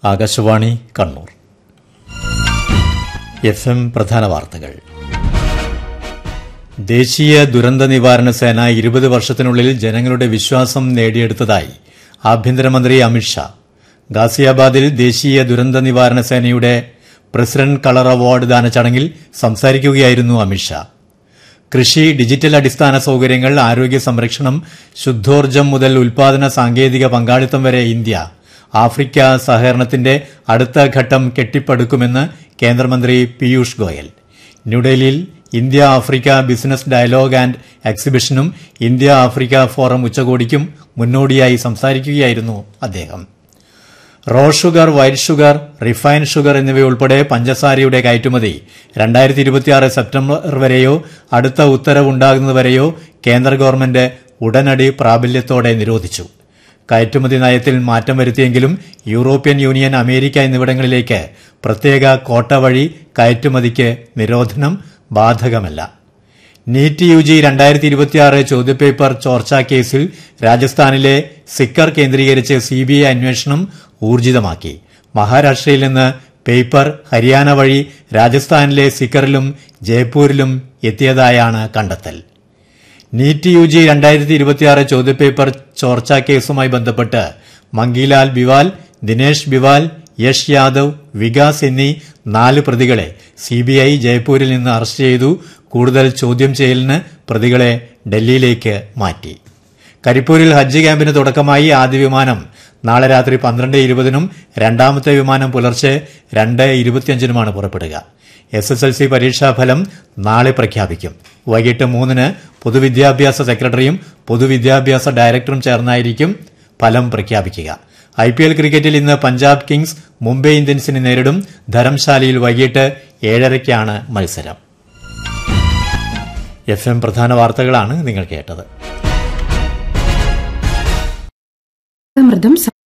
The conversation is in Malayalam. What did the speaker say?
ആകാശവാണി കണ്ണൂർ എഫ് എം പ്രധാന വാർത്തകൾ ദേശീയ ദുരന്ത നിവാരണ സേന ഇരുപത് വർഷത്തിനുള്ളിൽ ജനങ്ങളുടെ വിശ്വാസം നേടിയെടുത്തതായി ആഭ്യന്തരമന്ത്രി അമിത്ഷാ ഗാസിയാബാദിൽ ദേശീയ ദുരന്ത നിവാരണ സേനയുടെ പ്രസിഡന്റ് കളർ അവാർഡ് ദാന ചടങ്ങിൽ സംസാരിക്കുകയായിരുന്നു അമിത്ഷാ കൃഷി ഡിജിറ്റൽ അടിസ്ഥാന സൌകര്യങ്ങൾ ആരോഗ്യ സംരക്ഷണം ശുദ്ധോർജ്ജം മുതൽ ഉൽപാദന സാങ്കേതിക പങ്കാളിത്തം വരെ ഇന്ത്യ ആഫ്രിക്ക സഹകരണത്തിന്റെ അടുത്ത ഘട്ടം കെട്ടിപ്പടുക്കുമെന്ന് കേന്ദ്രമന്ത്രി പീയൂഷ് ഗോയൽ ന്യൂഡൽഹിയിൽ India Africa business dialogue and എക്സിബിഷനും ഇന്ത്യ ആഫ്രിക്ക ഫോറം ഉച്ചകോടിക്കും മുന്നോടിയായി സംസാരിക്കുകയായിരുന്നു അദ്ദേഹം raw sugar white sugar refined sugar എന്നിവയുൾപ്പെടെ പഞ്ചസാരയുടെ കയറ്റുമതി രണ്ടായിരത്തി ഇരുപത്തിയാറ് സെപ്റ്റംബർ വരെയോ അടുത്ത ഉത്തരവുണ്ടാകുന്നതുവരെയോ കേന്ദ്ര ഗവൺമെന്റ് ഉടനടി പ്രാബല്യത്തോടെ നിരോധിച്ചു കയറ്റുമതി നയത്തിൽ മാറ്റം വരുത്തിയെങ്കിലും യൂറോപ്യൻ യൂണിയൻ അമേരിക്ക എന്നിവിടങ്ങളിലേക്ക് പ്രത്യേക കോട്ട വഴി കയറ്റുമതിക്ക് നിരോധനം ബാധകമല്ല നീറ്റ് യു ജി രണ്ടായിരത്തി ഇരുപത്തിയാറ് ചോദ്യപേപ്പർ ചോർച്ചാ കേസിൽ രാജസ്ഥാനിലെ സിക്കർ കേന്ദ്രീകരിച്ച് സിബിഐ അന്വേഷണം ഊർജിതമാക്കി മഹാരാഷ്ട്രയിൽ നിന്ന് പേപ്പർ ഹരിയാന വഴി രാജസ്ഥാനിലെ സിക്കറിലും ജയ്പൂരിലും എത്തിയതായാണ് കണ്ടെത്തൽ നീറ്റ് യു ജി രണ്ടായിരത്തി ഇരുപത്തിയാറ് ചോദ്യപേപ്പർ ചോർച്ചാ കേസുമായി ബന്ധപ്പെട്ട് മങ്കിലാൽ ബിവാൽ ദിനേഷ് ബിവാൽ യഷ് യാദവ് വികാസ് എന്നീ നാല് പ്രതികളെ സിബിഐ ജയ്പൂരിൽ നിന്ന് അറസ്റ്റ് ചെയ്തു കൂടുതൽ ചോദ്യം ചെയ്യലിന് പ്രതികളെ ഡൽഹിയിലേക്ക് മാറ്റി കരിപ്പൂരിൽ ഹജ്ജ് ക്യാമ്പിന് തുടക്കമായി ആദ്യ വിമാനം നാളെ രാത്രി പന്ത്രണ്ട് ഇരുപതിനും രണ്ടാമത്തെ വിമാനം പുലർച്ചെ രണ്ട് ഇരുപത്തിയഞ്ചിനുമാണ് പുറപ്പെടുക എസ് എസ് എൽ സി പരീക്ഷാഫലം നാളെ പ്രഖ്യാപിക്കും വൈകിട്ട് മൂന്നിന് പൊതുവിദ്യാഭ്യാസ സെക്രട്ടറിയും പൊതുവിദ്യാഭ്യാസ ഡയറക്ടറും ചേർന്നായിരിക്കും ഫലം പ്രഖ്യാപിക്കുക ഐ പി എൽ ക്രിക്കറ്റിൽ ഇന്ന് പഞ്ചാബ് കിങ്സ് മുംബൈ ഇന്ത്യൻസിനെ നേരിടും ധരംശാലയിൽ വൈകിട്ട് ഏഴരയ്ക്കാണ് മത്സരം എഫ് എം പ്രധാന വാർത്തകളാണ് നിങ്ങൾ കേട്ടത് അമൃതം